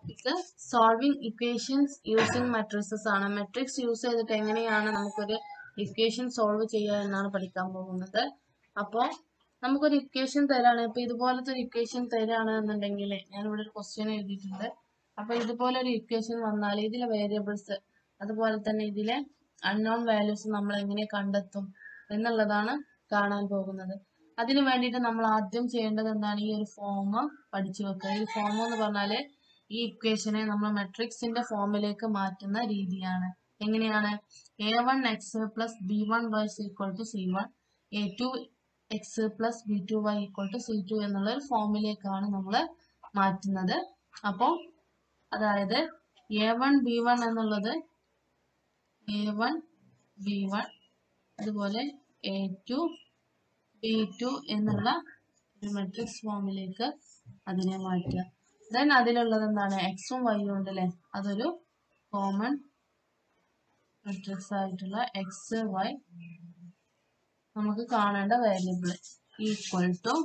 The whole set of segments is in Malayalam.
topic solving equations using matrices ആണ് മെട്രിക്സ് യൂസ് ചെയ്തിട്ട് എങ്ങനെയാണ് നമുക്കൊരു ഇക്വേഷൻ സോൾവ് ചെയ്യുക എന്നാണ് പഠിക്കാൻ പോകുന്നത് അപ്പോൾ നമുക്കൊരു ഇക്വേഷൻ തരാണ് ഇപ്പൊ ഇതുപോലത്തെ ഒരു ഇക്വേഷൻ തരാണ് എന്നുണ്ടെങ്കിൽ ഞാനിവിടെ ഒരു ക്വസ്റ്റ്യൻ എഴുതിയിട്ടുണ്ട് അപ്പൊ ഇതുപോലെ ഒരു ഇക്വേഷൻ വന്നാൽ ഇതിലെ വേരിയബിൾസ് അതുപോലെ തന്നെ ഇതിലെ അൺനോൺ വാല്യൂസ് നമ്മൾ എങ്ങനെ കണ്ടെത്തും എന്നുള്ളതാണ് കാണാൻ പോകുന്നത് അതിന് വേണ്ടിയിട്ട് നമ്മൾ ആദ്യം ചെയ്യേണ്ടത് എന്താണ് ഈ ഒരു ഫോം പഠിച്ചു വെക്കുക ഈ ഫോം എന്ന് പറഞ്ഞാല് ഈ ഇക്വേഷനെ നമ്മൾ മെട്രിക്സിന്റെ ഫോമിലേക്ക് മാറ്റുന്ന രീതിയാണ് എങ്ങനെയാണ് a one x plus b one y equal to c one a two x plus b two y equal to c two എന്നുള്ള ഒരു ഫോമിലേക്കാണ് നമ്മൾ മാറ്റുന്നത് അപ്പോൾ അതായത് എ വൺ ബി വൺ എന്നുള്ളത് എ വൺ ബി വൺ അതുപോലെ എ ടു ബി ടു എന്നുള്ള ഒരു മെട്രിക്സ് ഫോമിലേക്ക് അതിനെ മാറ്റുക ദെൻ അതിലുള്ളത് എന്താണ് എക്സും വൈയും ഉണ്ട് അല്ലേ അതൊരു കോമൺ മെട്രിക്സ് ആയിട്ടുള്ള എക്സ് വൈ നമുക്ക് കാണേണ്ട variable equal to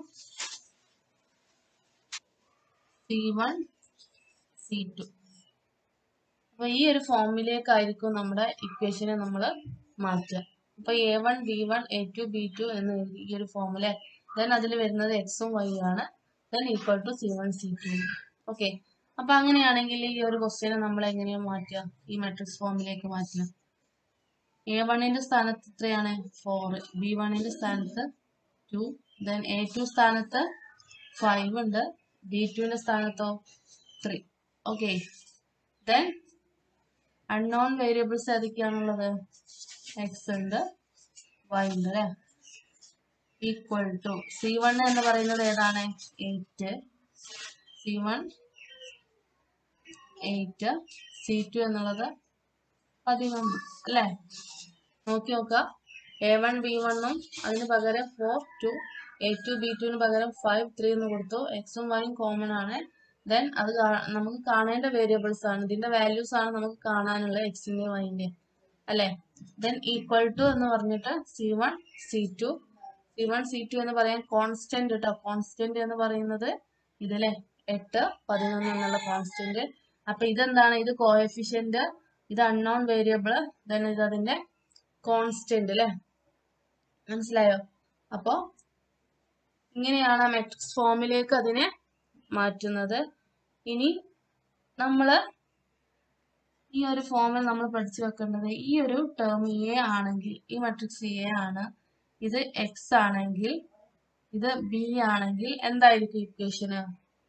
c one c two അപ്പൊ ഈ ഒരു ഫോമിലേക്കായിരിക്കും നമ്മുടെ ഇക്വേഷനെ നമ്മൾ മാറ്റുക അപ്പൊ a one b one a two b two എന്ന് എഴുതി ഈ ഒരു ഫോമിലെ ദെൻ അതിൽ വരുന്നത് എക്സും വൈ ആണ് then equal to c one c two okay അപ്പൊ അങ്ങനെയാണെങ്കിൽ ഈ ഒരു ക്വസ്റ്റ്യനെ നമ്മൾ എങ്ങനെയാ മാറ്റുക ഈ മെട്രിക്സ് ഫോമിലേക്ക് മാറ്റുക എ വണ്ണിന്റെ സ്ഥാനത്ത് എത്രയാണ് ഫോർ ബി വണ്ണിന്റെ സ്ഥാനത്ത് ടു ദെൻ എ ടു സ്ഥാനത്ത് ഫൈവ് ഉണ്ട് ബി ടുവിന്റെ സ്ഥാനത്തോ three okay then unknown variables ഏതൊക്കെയാണുള്ളത് എക്സ് ഉണ്ട് വൈ ഉണ്ട് അല്ലേ ഈക്വൽ ടു സി വൺ എന്ന് പറയുന്നത് ഏതാണ് eight c one eight c two എന്നുള്ളത് പതിനൊന്ന് അല്ലേ നോക്കി നോക്കുക എ വൺ ബി വണ്ണും അതിന് പകരം four two a two b ടുവിന് പകരം ഫൈവ് ത്രീ എന്ന് കൊടുത്തു എക്സും വൈയും കോമൺ ആണ് ദെൻ അത് കാ- നമുക്ക് കാണേണ്ട വേരിയബിൾസ് ആണ് ഇതിന്റെ വാല്യൂസ് ആണ് നമുക്ക് കാണാനുള്ളത് എക്സിന്റെ വൈന്റെ അല്ലെ ദെൻ ഈക്വൽ ടു എന്ന് പറഞ്ഞിട്ട് c one c two c one c two എന്ന് പറയാൻ കോൺസ്റ്റന്റ് കേട്ടോ കോൺസ്റ്റന്റ് എന്ന് പറയുന്നത് ഇതിലെ എട്ട് പതിനൊന്ന് എന്നുള്ള കോൺസ്റ്റന്റ് അപ്പൊ ഇതെന്താണ് ഇത് കോഎഫിഷ്യന്റ് ഇത് അൺനോൺ വേരിയബിൾ ദെൻ ഇത് അതിന്റെ കോൺസ്റ്റന്റ് അല്ലെ മനസ്സിലായോ അപ്പോ ഇങ്ങനെയാണ് ആ മെട്രിക്സ് ഫോമിലേക്ക് അതിനെ മാറ്റുന്നത് ഇനി നമ്മള് ഈ ഒരു ഫോമിൽ നമ്മൾ പഠിച്ചു വെക്കേണ്ടത് ഈ ഒരു ടേം എ ആണെങ്കിൽ ഈ മെട്രിക്സ് എ ആണ് ഇത് എക്സ് ആണെങ്കിൽ ഇത് ബി ആണെങ്കിൽ എന്തായിരിക്കും ഇക്വേഷന്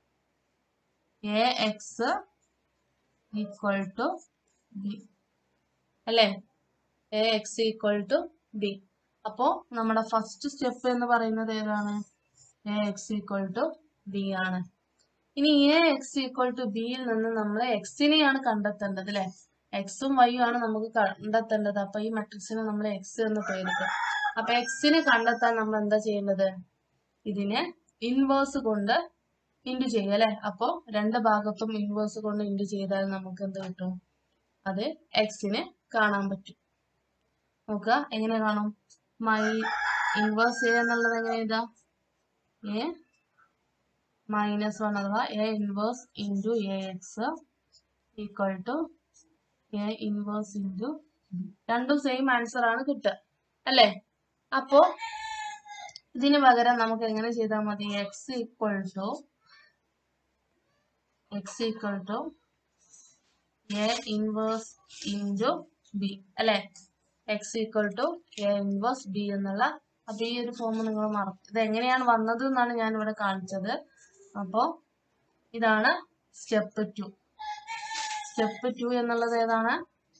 a x equal to b അല്ലേ a x equal to b അപ്പോ നമ്മുടെ ഫസ്റ്റ് സ്റ്റെപ്പ് എന്ന് പറയുന്നത് ഏതാണ് a x equal to b ആണ് ഇനി എ എക്സ് ഈക്വൽ ടു ബിയിൽ നിന്ന് നമ്മൾ എക്സിനെയാണ് കണ്ടെത്തേണ്ടത് അല്ലെ എക്സും വൈയും ആണ് നമുക്ക് കണ്ടെത്തേണ്ടത് അപ്പൊ ഈ മെട്രിക്സിന് നമ്മൾ എക്സ് എന്ന് പേരിട്ടു അപ്പൊ എക്സിനെ കണ്ടെത്താൻ നമ്മൾ എന്താ ചെയ്യേണ്ടത് ഇതിനെ ഇൻവേഴ്സ് കൊണ്ട് ഇൻഡു ചെയ്യുക അല്ലെ അപ്പോ രണ്ട് ഭാഗത്തും ഇൻവേഴ്സ് കൊണ്ട് ഇൻഡു ചെയ്താൽ നമുക്ക് എന്ത് കിട്ടും അത് എക്സിനെ കാണാൻ പറ്റും നോക്കുക എങ്ങനെ കാണും മൈ ഇൻവേഴ്സ് എ എന്നുള്ളത് എങ്ങനെ എഴുതാം എ മൈനസ് വൺ അഥവാ a inverse into a x equal to a inverse into രണ്ടും സെയിം ആൻസർ ആണ് കിട്ടുക അല്ലേ അപ്പോ ഇതിന് പകരം നമുക്ക് എങ്ങനെ ചെയ്താൽ മതി x equal to x equal to a inverse into b അല്ലെ x equal to a inverse b എന്നുള്ള അപ്പൊ ഈ ഒരു ഫോം നിങ്ങൾ മറക്കും ഇത് എങ്ങനെയാണ് വന്നത് എന്നാണ് ഞാൻ ഇവിടെ കാണിച്ചത് അപ്പോ ഇതാണ് സ്റ്റെപ്പ് ടു സ്റ്റെപ്പ് ടു എന്നുള്ളത് ഏതാണ്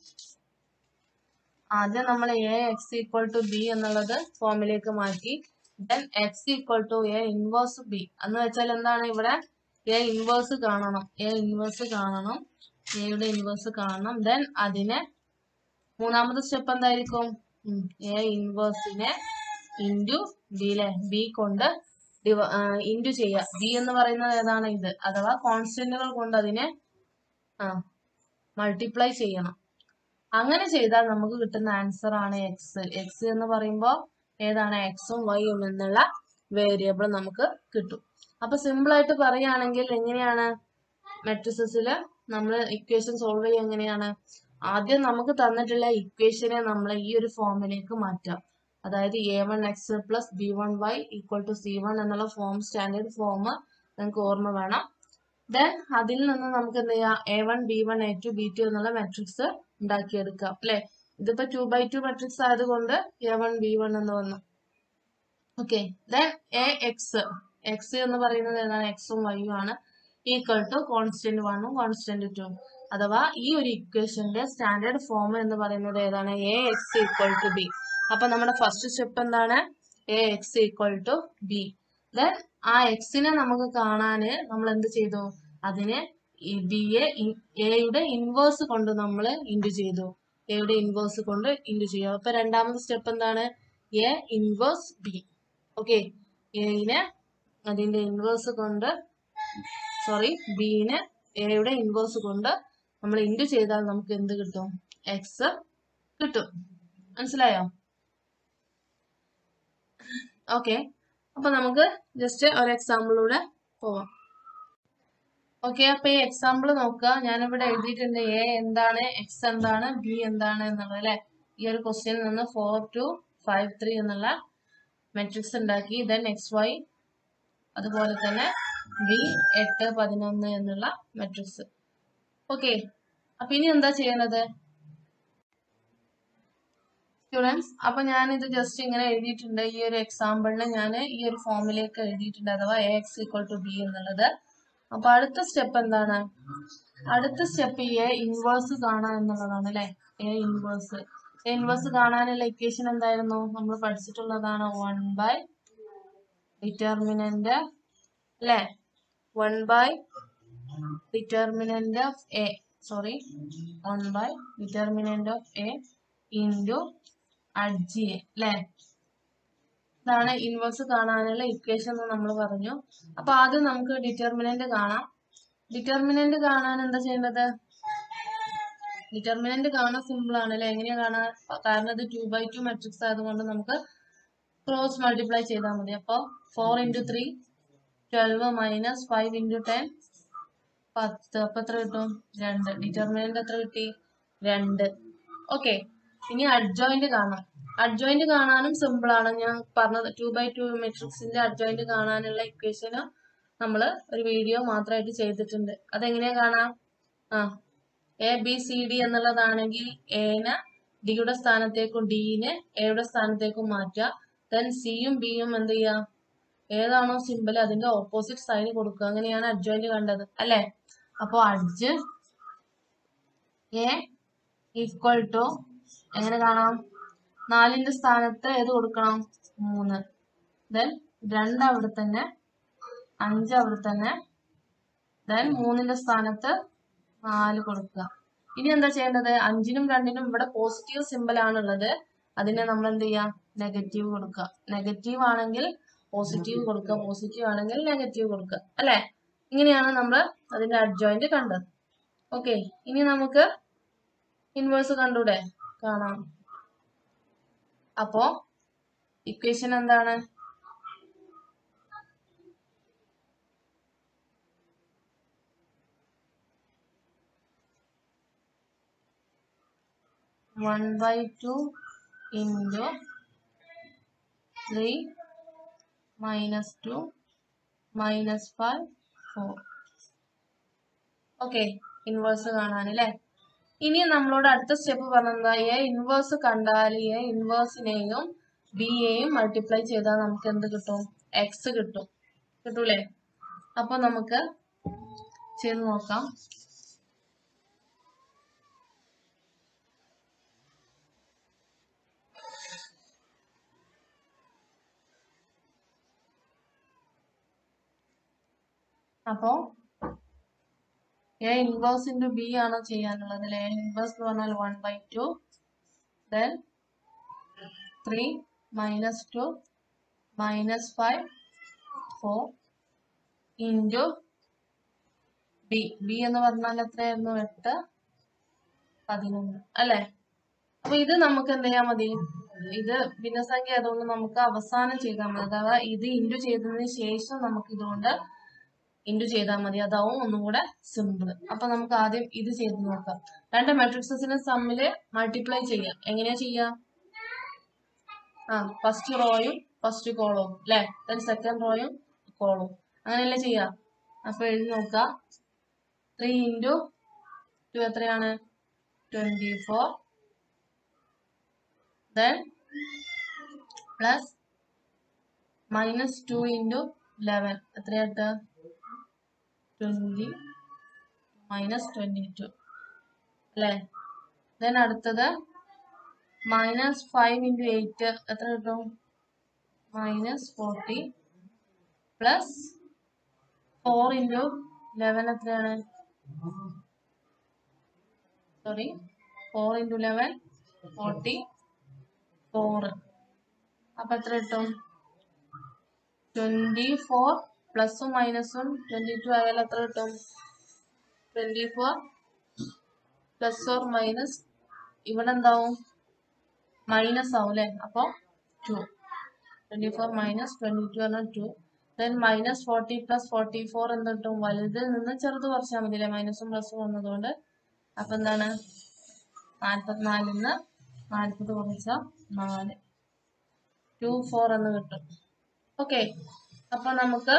ആദ്യം നമ്മൾ a x equal to b എന്നുള്ളത് ഫോമിലേക്ക് മാറ്റി then x equal to a inverse b എന്ന് വെച്ചാൽ എന്താണ് ഇവിടെ എ ഇൻവേഴ്സ് കാണണം എ ഇൻവേഴ്സ് കാണണം എയുടെ ഇൻവേഴ്സ് കാണണം ദെൻ അതിനെ മൂന്നാമത്തെ സ്റ്റെപ്പ് എന്തായിരിക്കും എ ഇൻവേഴ്സിനെ ഇൻറ്റു ബി അല്ലെ ബി കൊണ്ട് ഇൻറ്റു ചെയ്യുക ബി എന്ന് പറയുന്നത് ഏതാണ് ഇത് അഥവാ കോൺസ്റ്റന്റുകൾ കൊണ്ട് അതിനെ ആ മൾട്ടിപ്ലൈ ചെയ്യണം അങ്ങനെ ചെയ്താൽ നമുക്ക് കിട്ടുന്ന ആൻസർ ആണ് എക്സ് എക്സ് എന്ന് പറയുമ്പോൾ ഏതാണ് എക്സും വൈയും എന്നുള്ള വേരിയബിൾ നമുക്ക് കിട്ടും അപ്പൊ സിമ്പിൾ ആയിട്ട് പറയുകയാണെങ്കിൽ എങ്ങനെയാണ് മെട്രിസസിൽ നമ്മൾ ഇക്വേഷൻ സോൾവ് ചെയ്യുക എങ്ങനെയാണ് ആദ്യം നമുക്ക് തന്നിട്ടുള്ള ഇക്വേഷനെ നമ്മൾ ഈ ഒരു ഫോമിലേക്ക് മാറ്റാം അതായത് a one x plus b one y equal to c one എന്നുള്ള ഫോം സ്റ്റാൻഡേർഡ് ഫോം നിങ്ങൾക്ക് ഓർമ്മ വേണം ദെൻ അതിൽ നിന്ന് നമുക്ക് എന്ത് ചെയ്യാം a one b one a two b two എന്നുള്ള മെട്രിക്സ് ഉണ്ടാക്കിയെടുക്കാം അല്ലെ ഇതിപ്പോ ടു ബൈ ടു മെട്രിക്സ് ആയതുകൊണ്ട് എ വൺ ബി വൺ എന്ന് വന്നു okay then a x x എന്ന് പറയുന്നത് ഏതാണ് എക്സും വൈയും ആണ് ഈക്വൽ ടു കോൺസ്റ്റന്റ് വണ്ണും കോൺസ്റ്റന്റ് ടു അഥവാ ഈ ഒരു ഇക്വേഷന്റെ സ്റ്റാൻഡേർഡ് ഫോം എന്ന് പറയുന്നത് ഏതാണ് a x equal to b അപ്പൊ നമ്മുടെ ഫസ്റ്റ് സ്റ്റെപ്പ് എന്താണ് a x equal to b then ആ എക്സിനെ നമുക്ക് കാണാന് നമ്മൾ എന്ത് ചെയ്തു അതിനെ ബിയെ എയുടെ ഇൻവേഴ്സ് കൊണ്ട് നമ്മൾ ഇൻറ്റു ചെയ്തു എയുടെ ഇൻവേഴ്സ് കൊണ്ട് ഇൻറ്റു ചെയ്യും അപ്പൊ രണ്ടാമത്തെ സ്റ്റെപ്പ് എന്താണ് എ ഇൻവേഴ്സ് ബി ഓക്കെ എയിനെ അതിന്റെ ഇൻവേഴ്സ് കൊണ്ട് സോറി ബിനെ എയുടെ ഇൻവേഴ്സ് കൊണ്ട് നമ്മൾ ഇൻറ്റു ചെയ്താൽ നമുക്ക് എന്ത് കിട്ടും എക്സ് കിട്ടും മനസ്സിലായോ ഓക്കെ അപ്പൊ നമുക്ക് ജസ്റ്റ് ഒരു എക്സാമ്പിളിലൂടെ പോവാം ഓക്കെ അപ്പൊ ഈ എക്സാമ്പിൾ നോക്കുക ഞാനിവിടെ എഴുതിയിട്ടുണ്ട് എ എന്താണ് എക്സ് എന്താണ് ബി എന്താണ് എന്നുള്ളത് അല്ലെ ഈ ഒരു ക്വസ്റ്റ്യനിൽ നിന്ന് ഫോർ ടു ഫൈവ് ത്രീ എന്നുള്ള മെട്രിക്സ് ഉണ്ടാക്കി ദെൻ എക്സ് വൈ അതുപോലെ തന്നെ ബി എട്ട് പതിനൊന്ന് എന്നുള്ള മെട്രിക്സ് ഓക്കെ അപ്പൊ ഇനി എന്താ ചെയ്യണത് സ്റ്റുഡൻസ് അപ്പൊ ഞാൻ ഇത് ജസ്റ്റ് ഇങ്ങനെ എഴുതിയിട്ടുണ്ട് ഈ ഒരു എക്സാമ്പിളിന് ഞാൻ ഈ ഒരു ഫോമിലേക്ക് എഴുതിയിട്ടുണ്ട് അഥവാ a x equal to b എന്നുള്ളത് അപ്പൊ അടുത്ത സ്റ്റെപ്പ് എന്താണ് അടുത്ത സ്റ്റെപ്പ് എ ഇൻവേഴ്സ് കാണാൻ എന്നുള്ളതാണ് അല്ലെ എ ഇൻവേഴ്സ് എ ഇൻവേഴ്സ് കാണാനുള്ള ഇക്വേഷൻ എന്തായിരുന്നു നമ്മൾ പഠിച്ചിട്ടുള്ളതാണ് വൺ ബൈ ഡിറ്റർമിനന്റ് അല്ലെ one by determinant of a sorry one by determinant of a into adj a അല്ലെ ഇതാണ് ഇൻവേഴ്സ് കാണാനുള്ള ഇക്വേഷൻ എന്ന് നമ്മൾ പറഞ്ഞു അപ്പൊ ആദ്യം നമുക്ക് ഡിറ്റർമിനന്റ് കാണാം ഡിറ്റർമിനന്റ് കാണാൻ എന്താ ചെയ്യേണ്ടത് ഡിറ്റർമിനന്റ് കാണാൻ സിമ്പിൾ ആണ് അല്ലെ എങ്ങനെയാ കാണാൻ കാരണം ഇത് ടു ബൈ ടു മെട്രിക്സ് ആയതുകൊണ്ട് നമുക്ക് ക്രോസ് മൾട്ടിപ്ലൈ ചെയ്താൽ മതി അപ്പൊ four into three twelve minus five into ten പത്ത് അപ്പൊ എത്ര കിട്ടും രണ്ട് ഡിറ്റർമിനന്റ് എത്ര കിട്ടി രണ്ട് ഓക്കെ ഇനി അഡ്ജോയിന്റ് കാണാം അഡ്ജോയിന്റ് കാണാനും സിമ്പിൾ ആണ് ഞാൻ പറഞ്ഞത് ടു ബൈ ടു മെട്രിക്സിന്റെ അഡ്ജോയിന്റ് കാണാനുള്ള ഇക്വേഷന് നമ്മൾ ഒരു വീഡിയോ മാത്രമായിട്ട് ചെയ്തിട്ടുണ്ട് അതെങ്ങനെയാ കാണാം ആ എ ബി സി ഡി എന്നുള്ളതാണെങ്കിൽ എനെ ഡിയുടെ സ്ഥാനത്തേക്കും ഡിനെ എയുടെ സ്ഥാനത്തേക്കും മാറ്റുക ദെൻ സിയും ബിയും എന്ത് ചെയ്യുക ഏതാണോ സിമ്പിൾ അതിന്റെ ഓപ്പോസിറ്റ് സൈൻ കൊടുക്കുക അങ്ങനെയാണ് അഡ്ജോയിന്റ് കണ്ടത് അല്ലെ അപ്പോ അഡ്ജ് എ ഈക്വൽ ടു എങ്ങനെ കാണാം നാലിന്റെ സ്ഥാനത്ത് ഏത് കൊടുക്കണം മൂന്ന് ദെൻ രണ്ട് അവിടെ തന്നെ അഞ്ച് അവിടെ തന്നെ ദെൻ മൂന്നിന്റെ സ്ഥാനത്ത് നാല് കൊടുക്കുക ഇനി എന്താ ചെയ്യേണ്ടത് അഞ്ചിനും രണ്ടിനും ഇവിടെ പോസിറ്റീവ് സിമ്പിൾ ആണുള്ളത് അതിനെ നമ്മൾ എന്ത് ചെയ്യാം നെഗറ്റീവ് കൊടുക്കുക നെഗറ്റീവ് ആണെങ്കിൽ പോസിറ്റീവ് കൊടുക്കുക പോസിറ്റീവ് ആണെങ്കിൽ നെഗറ്റീവ് കൊടുക്കുക അല്ലെ ഇങ്ങനെയാണ് നമ്മൾ അതിന്റെ അഡ്ജോയിന്റ് കണ്ടത് ഓക്കെ ഇനി നമുക്ക് ഇൻവേഴ്സ് കണ്ടൂടെ കാണാം അപ്പോ ഇക്വേഷൻ എന്താണ് one by two into three minus two minus five four okay inverse കാണാൻ അല്ലേ ഇനി നമ്മളോട് അടുത്ത സ്റ്റെപ്പ് പറഞ്ഞത് എ ഇൻവേഴ്സ് കണ്ടാൽ എ ഇൻവേഴ്സിനെയും ബി എയും മൾട്ടിപ്ലൈ ചെയ്താൽ നമുക്ക് എന്ത് കിട്ടും എക്സ് കിട്ടും കിട്ടൂലേ അപ്പൊ നമുക്ക് ചെയ്ത് നോക്കാം അപ്പോ എ ഇൻവേഴ്സ് ഇൻറ്റു ബി ആണ് ചെയ്യാനുള്ളത് അല്ലെ ഇൻവേഴ്സ് എന്ന് പറഞ്ഞാൽ one by two then three minus two minus five four into b b എന്ന് പറഞ്ഞാൽ എത്രയായിരുന്നു എട്ട് പതിനൊന്ന് അല്ലെ അപ്പൊ ഇത് നമുക്ക് എന്ത് ചെയ്യാൻ മതി ഇത് ഭിന്നസംഖ്യ ആയതുകൊണ്ട് നമുക്ക് അവസാനം ചെയ്താൽ മതി അഥവാ ഇത് ഇൻറ്റു ചെയ്തതിന് ശേഷം നമുക്ക് ഇതുകൊണ്ട് ഇൻറ്റു ചെയ്താൽ മതി അതാവും ഒന്നും കൂടെ സിമ്പിൾ അപ്പൊ നമുക്ക് ആദ്യം ഇത് ചെയ്ത് നോക്കാം രണ്ട് മെട്രിക്സസിനെ തമ്മിൽ മൾട്ടിപ്ലൈ ചെയ്യാം എങ്ങനെയാ ചെയ്യാം ആ ഫസ്റ്റ് റോയും ഫസ്റ്റ് കോളവും അല്ലെ ദെൻ സെക്കൻഡ് റോയും കോളവും അങ്ങനെയല്ലേ ചെയ്യാം അപ്പൊ എഴുതി നോക്കാം ത്രീ ഇൻറ്റു ടു എത്രയാണ് twenty four then plus minus two into eleven എത്രയാട്ട് ട്വന്റി മൈനസ് ട്വന്റി ടു അല്ലേ ദെൻ അടുത്തത് മൈനസ് ഫൈവ് ഇൻറ്റു എയ്റ്റ് എത്ര കിട്ടും minus forty plus four into eleven എത്രയാണ് sorry four into eleven forty four അപ്പൊ എത്ര കിട്ടും ട്വന്റി ഫോർ പ്ലസും മൈനസും ട്വന്റി ടു ആയാൽ എത്ര കിട്ടും twenty four plus or minus ഇവിടെ എന്താവും മൈനസ് ആവും അല്ലേ അപ്പോൾ two twenty four minus twenty two പറഞ്ഞാൽ two then minus forty plus forty four എന്ത് കിട്ടും വലുതിൽ നിന്ന് ചെറുത് കുറച്ചാൽ മതി അല്ലേ മൈനസും പ്ലസും വന്നതുകൊണ്ട് അപ്പൊ എന്താണ് നാൽപ്പത്തിനാലിൽ നിന്ന് നാൽപ്പത് കുറച്ച നാല് ടു ഫോർ എന്ന് കിട്ടും ഓക്കെ അപ്പൊ നമുക്ക്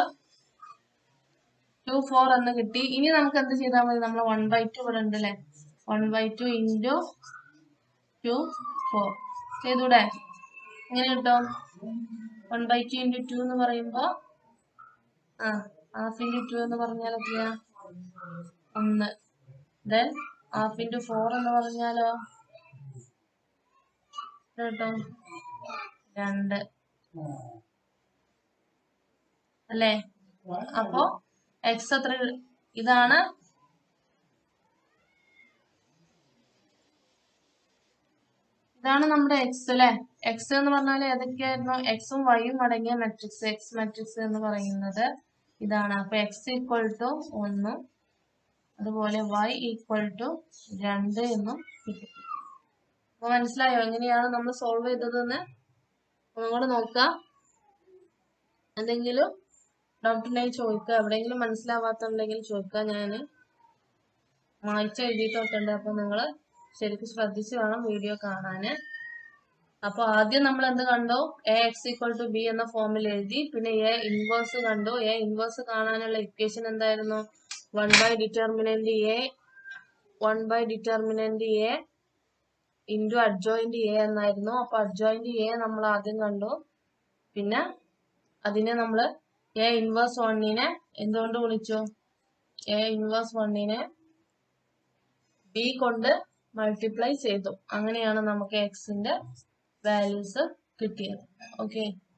ടു ഫോർ എന്ന് കിട്ടി ഇനി നമുക്ക് എന്ത് ചെയ്താൽ മതി നമ്മൾ വൺ ബൈ ടു ഇവിടെ ഉണ്ട് അല്ലേ one by two into two four ചെയ്തൂടെ എങ്ങനെ കിട്ടും one by two into two എന്ന് പറയുമ്പോൾ ആ ഹാഫ് ഇൻറ്റു ടു എന്ന് പറഞ്ഞാൽ എത്രയാ ഒന്ന് ദെൻ ഹാഫ് ഇൻറ്റു ഫോർ എന്ന് പറഞ്ഞാലോ എത്ര കിട്ടും രണ്ട് അല്ലേ അപ്പോ എക്സ് എത്ര ഇതാണ് ഇതാണ് നമ്മുടെ എക്സ് അല്ലെ എക്സ് എന്ന് പറഞ്ഞാൽ ഏതൊക്കെയായിരുന്നു എക്സും വൈയും അടങ്ങിയ മെട്രിക്സ് എക്സ് മെട്രിക്സ് എന്ന് പറയുന്നത് ഇതാണ് അപ്പൊ എക്സ് ഈക്വൽ ടു ഒന്നും അതുപോലെ വൈ ഈക്വൽ ടു രണ്ട് എന്നും കിട്ടും അപ്പൊ മനസ്സിലായോ എങ്ങനെയാണ് നമ്മൾ സോൾവ് ചെയ്തതെന്ന് ഒന്നുകൂടെ നോക്കാം എന്തെങ്കിലും ഡൗട്ട് ഉണ്ടെങ്കിൽ ചോദിക്കുക എവിടെയെങ്കിലും മനസ്സിലാവാത്തുണ്ടെങ്കിൽ ചോദിക്കുക ഞാൻ മായ്ച്ച് എഴുതിയിട്ടൊക്കെ ഉണ്ട് അപ്പൊ നിങ്ങൾ ശരിക്കും ശ്രദ്ധിച്ച് വേണം വീഡിയോ കാണാന് അപ്പൊ ആദ്യം നമ്മൾ എന്ത് കണ്ടു a x equal to b എന്ന ഫോമിൽ എഴുതി പിന്നെ എ ഇൻവേഴ്സ് കണ്ടു എ ഇൻവേഴ്സ് കാണാനുള്ള ഇക്വേഷൻ എന്തായിരുന്നു one by determinant a one by determinant a into adjoint a എന്നായിരുന്നു അപ്പൊ അഡ്ജോയിന്റ് എ നമ്മൾ ആദ്യം കണ്ടു പിന്നെ അതിനെ നമ്മൾ എ ഇൻവേഴ്സ് വണ്ണിനെ എന്തുകൊണ്ട് വിളിച്ചു എ ഇൻവേഴ്സ് വണ്ണിനെ ബി കൊണ്ട് മൾട്ടിപ്ലൈ ചെയ്തു അങ്ങനെയാണ് നമുക്ക് എക്സിന്റെ വാല്യൂസ് കിട്ടിയത് ഓക്കെ